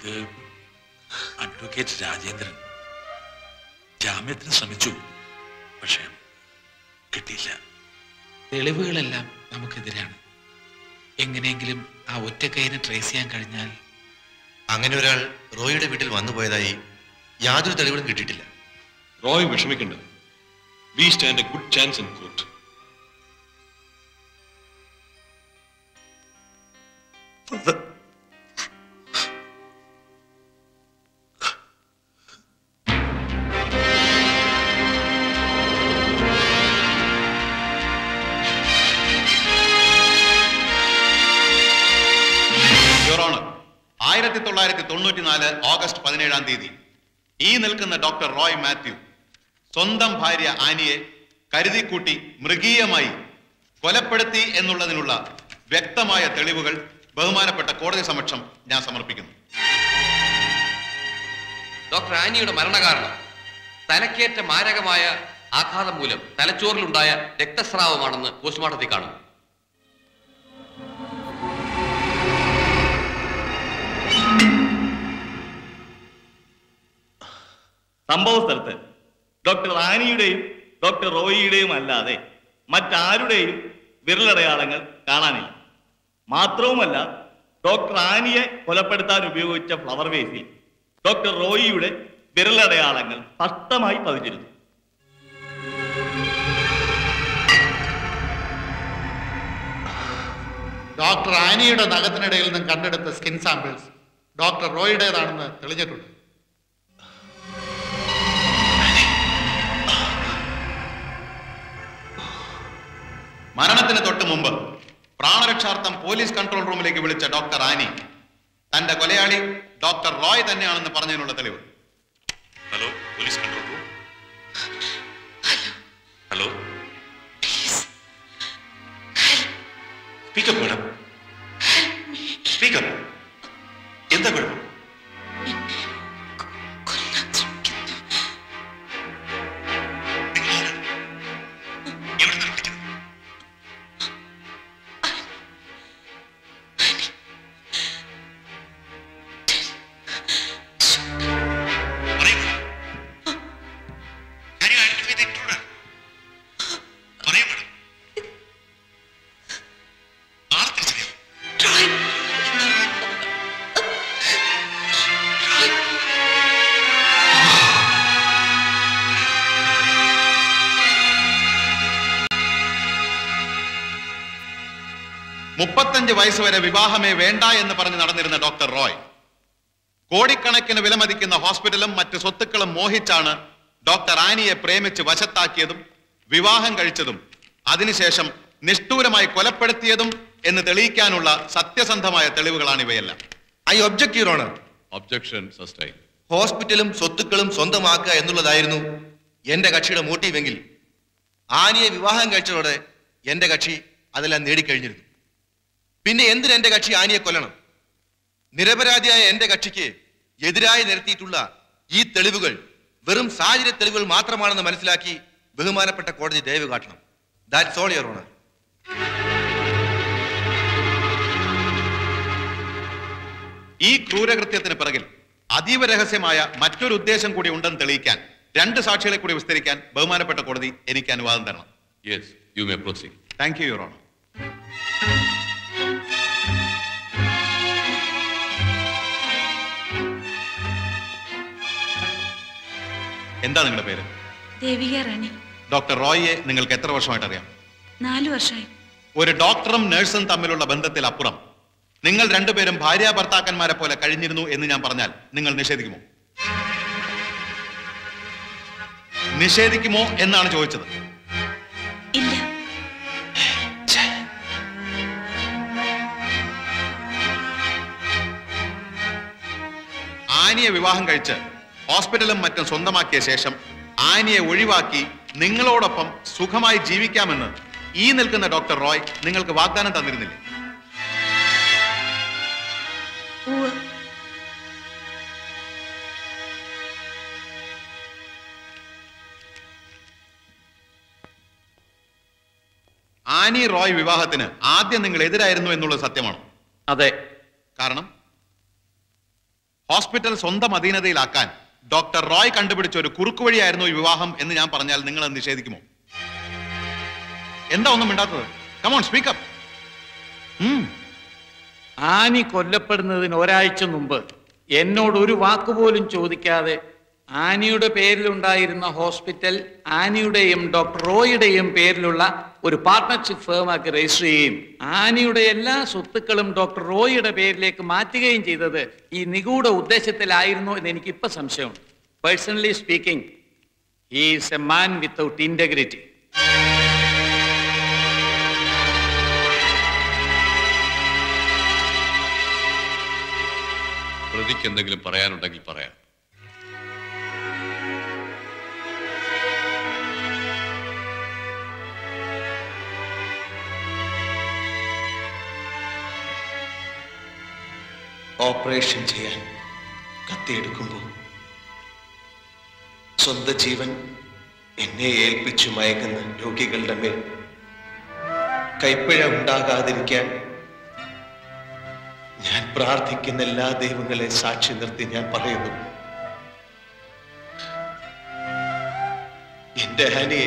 അത് അഡ്വക്കേറ്റ് രാജേന്ദ്രൻ ജാമ്യത്തിന് ശ്രമിച്ചു പക്ഷേ കിട്ടിയില്ല തെളിവുകളെല്ലാം നമുക്കെതിരാണ് എങ്ങനെയെങ്കിലും ആ ഒറ്റക്കൈനെ ട്രേസ് ചെയ്യാൻ കഴിഞ്ഞാൽ അങ്ങനെ ഒരാൾ റോയിയുടെ വീട്ടിൽ വന്നുപോയതായി യാതൊരു തെളിവുകളും കിട്ടിയിട്ടില്ല റോയ് വിഷമിക്കണ്ട we stand a good chance in court your honour ആയിരത്തി തൊള്ളായിരത്തി തൊണ്ണൂറ്റിനാല് ഓഗസ്റ്റ് പതിനേഴാം തീയതി ഈ നിൽക്കുന്ന ഡോക്ടർ റോയ് മാത്യു സ്വന്തം ഭാര്യ ആനിയെ കരുതിക്കൂട്ടി മൃഗീയമായി കൊലപ്പെടുത്തി എന്നുള്ളതിനുള്ള വ്യക്തമായ തെളിവുകൾ ബഹുമാനപ്പെട്ട കോടതി സമക്ഷം ഞാൻ സമർപ്പിക്കുന്നു ഡോക്ടർ ആനിയുടെ മരണകാരണം തലക്കേറ്റ മാരകമായ ആഘാതം മൂലം തലച്ചോറിലുണ്ടായ രക്തസ്രാവമാണെന്ന് പോസ്റ്റ്മോർട്ടത്തിൽ കാണുന്നു സംഭവ സ്ഥലത്ത് ഡോക്ടർ ആനിയുടെയും ഡോക്ടർ റോയിയുടെയും അല്ലാതെ മറ്റാരുടെയും വിരലടയാളങ്ങൾ കാണാനില്ല മാത്രവുമല്ല ഡോക്ടർ ആനിയെ കൊലപ്പെടുത്താൻ ഉപയോഗിച്ച ഫ്ലവർ വേസിൽ ഡോക്ടർ റോയിയുടെ വിരലടയാളങ്ങൾ സ്പഷ്ടമായി പതിച്ചിരുന്നു ഡോക്ടർ ആനിയുടെ നഖത്തിനിടയിൽ നിന്നും കണ്ടെടുത്ത സ്കിൻ സാമ്പിൾസ് ഡോക്ടർ റോയുടേതാണെന്ന് തെളിഞ്ഞിട്ടുണ്ട് മരണത്തിന് തൊട്ട് മുമ്പ് പ്രാണരക്ഷാർത്ഥം പോലീസ് കൺട്രോൾ റൂമിലേക്ക് വിളിച്ച ഡോക്ടർ ആനി തന്റെ കൊലയാളി ഡോക്ടർ റോയ് തന്നെയാണെന്ന് പറഞ്ഞതിനുള്ള തെളിവ് hello police control room hello speak up madam speak up എന്താ കുഴപ്പം മുപ്പത്തഞ്ച് വയസ്സ് വരെ വിവാഹമേ വേണ്ട എന്ന് പറഞ്ഞ് നടന്നിരുന്ന ഡോക്ടർ റോയ് കോടിക്കണക്കിന് വിലമതിക്കുന്ന ഹോസ്പിറ്റലും മറ്റ് സ്വത്തുക്കളും മോഹിച്ചാണ് ഡോക്ടർ ആനിയെ പ്രേമിച്ച് വശത്താക്കിയതും വിവാഹം കഴിച്ചതും അതിനുശേഷം നിഷ്ഠൂരമായി കൊലപ്പെടുത്തിയതും എന്ന് തെളിയിക്കാനുള്ള സത്യസന്ധമായ തെളിവുകളാണ് ഇവയെല്ലാം I object your honour objection sustain ഹോസ്പിറ്റലും സ്വത്തുക്കളും സ്വന്തമാക്കുക എന്നുള്ളതായിരുന്നു എന്റെ കക്ഷിയുടെ മോട്ടീവെങ്കിൽ ആനിയെ വിവാഹം കഴിച്ചതോടെ എന്റെ കക്ഷി അതെല്ലാം നേടിക്കഴിഞ്ഞിരുന്നു പിന്നെ എന്തിന് എന്റെ കക്ഷി ആനിയെ കൊല്ലണം നിരപരാധിയായ എന്റെ കക്ഷിക്ക് എതിരായി നിരത്തിയിട്ടുള്ള ഈ തെളിവുകൾ വെറും സാഹചര്യ തെളിവുകൾ മാത്രമാണെന്ന് മനസ്സിലാക്കി ബഹുമാനപ്പെട്ട കോടതി ദയവ് കാട്ടണം ദാറ്റ്സ് ഓൾ യുവർ ഓണർ ഈ ക്രൂരകൃത്യത്തിന് പിറകിൽ അതീവ രഹസ്യമായ മറ്റൊരു ഉദ്ദേശം കൂടി ഉണ്ടെന്ന് തെളിയിക്കാൻ രണ്ട് സാക്ഷികളെ കൂടി വിസ്തരിക്കാൻ ബഹുമാനപ്പെട്ട കോടതി എനിക്ക് അനുവാദം തരണം yes you may proceed thank you your honour എന്താ നിങ്ങളുടെ പേര് ദേവിക റാണി ഡോക്ടർ റോയിയെ നിങ്ങൾക്ക് എത്ര വർഷമായിട്ട് അറിയാം നാലു വർഷമായി ഒരു ഡോക്ടറും നഴ്സും തമ്മിലുള്ള ബന്ധത്തിൽ അപ്പുറം നിങ്ങൾ രണ്ടുപേരും ഭാര്യ ഭർത്താക്കന്മാരെ പോലെ കഴിഞ്ഞിരുന്നു എന്ന് ഞാൻ പറഞ്ഞാൽ നിങ്ങൾ നിഷേധിക്കുമോ നിഷേധിക്കുമോ എന്നാണ് ചോദിച്ചത് ഇല്ല ആനിയെ വിവാഹം കഴിച്ച് ഹോസ്പിറ്റലും മറ്റും സ്വന്തമാക്കിയ ശേഷം ആനിയെ ഒഴിവാക്കി നിങ്ങളോടൊപ്പം സുഖമായി ജീവിക്കാമെന്ന് ഈ നിൽക്കുന്ന ഡോക്ടർ റോയ് നിങ്ങൾക്ക് വാഗ്ദാനം തന്നിരുന്നില്ലേ ഉവ്വ് ആനി റോയ് വിവാഹത്തിന് ആദ്യം നിങ്ങൾ എതിരായിരുന്നു എന്നുള്ളത് സത്യമാണോ അതെ കാരണം ഹോസ്പിറ്റൽ സ്വന്തം അധീനതയിലാക്കാൻ ഡോക്ടർ റോയ് കണ്ടുപിടിച്ച ഒരു കുറുക്കുവഴിയായിരുന്നു ഈ വിവാഹം എന്ന് ഞാൻ പറഞ്ഞാൽ നിങ്ങൾ അത് നിഷേധിക്കുമോ എന്താ ഒന്നും മിണ്ടാത്തത് കമോൺ സ്പീക്കപ്പ് ആനി കൊല്ലപ്പെടുന്നതിന് ഒരാഴ്ച മുമ്പ് എന്നോട് ഒരു വാക്കുപോലും ചോദിക്കാതെ ആനിയുടെ പേരിലുണ്ടായിരുന്ന ഹോസ്പിറ്റൽ ആനിയുടെയും ഡോക്ടർ റോയുടെയും പേരിലുള്ള ഒരു പാർട്ട്ണർഷിപ്പ് ഫേമാക്കി രജിസ്റ്റർ ചെയ്യുകയും ആനിയുടെ എല്ലാ സ്വത്തുക്കളും ഡോക്ടർ റോയിയുടെ പേരിലേക്ക് മാറ്റുകയും ചെയ്തത് ഈ നിഗൂഢ ഉദ്ദേശത്തിലായിരുന്നു എന്ന് എനിക്കിപ്പോൾ സംശയമുണ്ട് personally speaking is a man without integrity പ്രതിക്ക് എന്തെങ്കിലും പറയാനുണ്ടെങ്കിൽ പറയാം ഓപ്പറേഷൻ ചെയ്യാൻ കത്തിയെടുക്കുമ്പോൾ സ്വന്തം ജീവൻ എന്നെ ഏൽപ്പിച്ചു മയങ്ങുന്ന രോഗികളുടെ മേൽ കൈപ്പിഴ ഉണ്ടാകാതിരിക്കാൻ ഞാൻ പ്രാർത്ഥിക്കുന്ന എല്ലാ ദൈവങ്ങളെ സാക്ഷി നിർത്തി ഞാൻ പറയുന്നു എന്റെ ഹനിയെ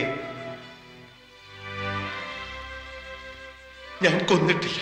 ഞാൻ കൊന്നിട്ടില്ല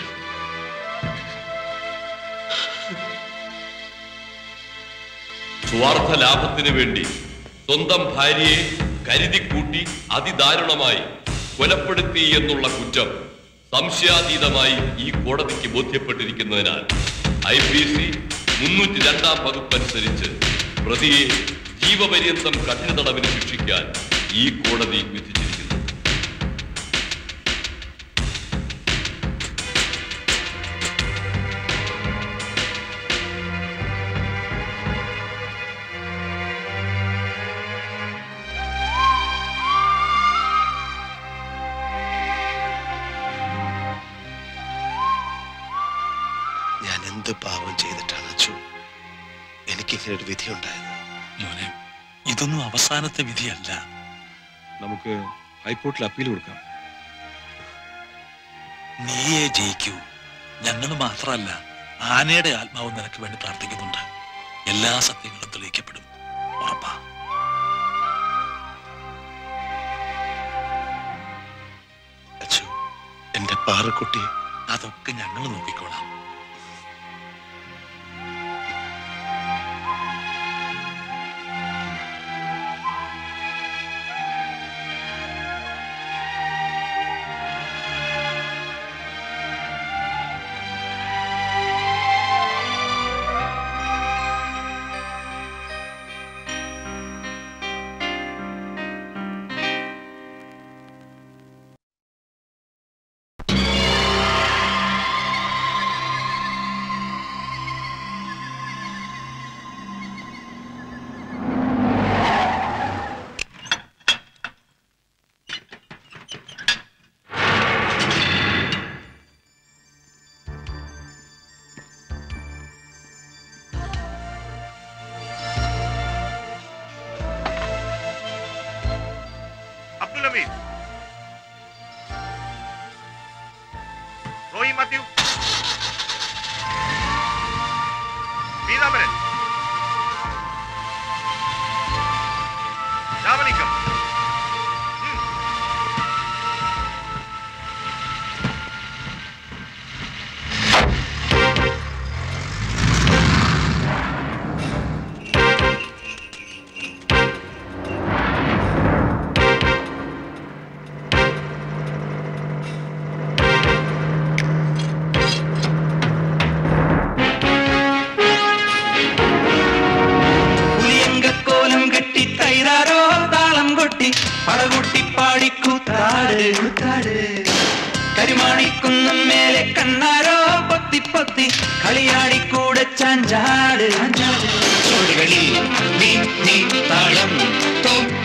സ്വാർത്ഥ ലാഭത്തിന് വേണ്ടി സ്വന്തം ഭാര്യയെ കരുതിക്കൂട്ടി അതിദാരുണമായി കൊലപ്പെടുത്തി എന്നുള്ള കുറ്റം സംശയാതീതമായി ഈ കോടതിക്ക് ബോധ്യപ്പെട്ടിരിക്കുന്നതിനാൽ ഐ പി സി മുന്നൂറ്റി രണ്ടാം വകുപ്പ് അനുസരിച്ച് പ്രതിയെ ജീവപര്യന്തം കഠിന തടവിന് ശിക്ഷിക്കാൻ ഈ കോടതി വിധിച്ചിരിക്കുന്നു ഞാൻ എന്ത് പാപം ചെയ്തിട്ടാണ് അച്ചു എനിക്കിങ്ങനെ ഒരു വിധി ഉണ്ടായത് മോനെ ഇതൊന്നും അവസാനത്തെ വിധിയല്ല നമുക്ക് ഹൈക്കോർട്ടിൽ അപ്പീൽ കൊടുക്കാം നീയെ ജയിക്കൂ ഞങ്ങൾ മാത്രമല്ല ആനയുടെ ആത്മാവ് നിനക്ക് വേണ്ടി പ്രാർത്ഥിക്കുന്നുണ്ട് എല്ലാ സത്യങ്ങളും തെളിയിക്കപ്പെടും ഉറപ്പാ അച്ചു എന്റെ പാറക്കുട്ടി അതൊക്കെ ഞങ്ങൾ നോക്കിക്കോളാം അബ്ദുൽ ഹമീദ് റോയി മാത്യു പീതാംബരൻ രാമലിംഗം ഉം. പുലിയങ്കക്കോലം കെട്ടി തൈതാരോ താളം കൊട്ടി പടകൂട്ടി പാടിക്കൂത്താട് കൂത്താട് കരിമാണിക്കുന്നും മേലെ കണ്ണാരോ പൊത്തി പൊത്തി കളിയാടിക്കൂടെ ചാഞ്ചാട് ചുവടുകളിൽ നീ നീ താളം തോം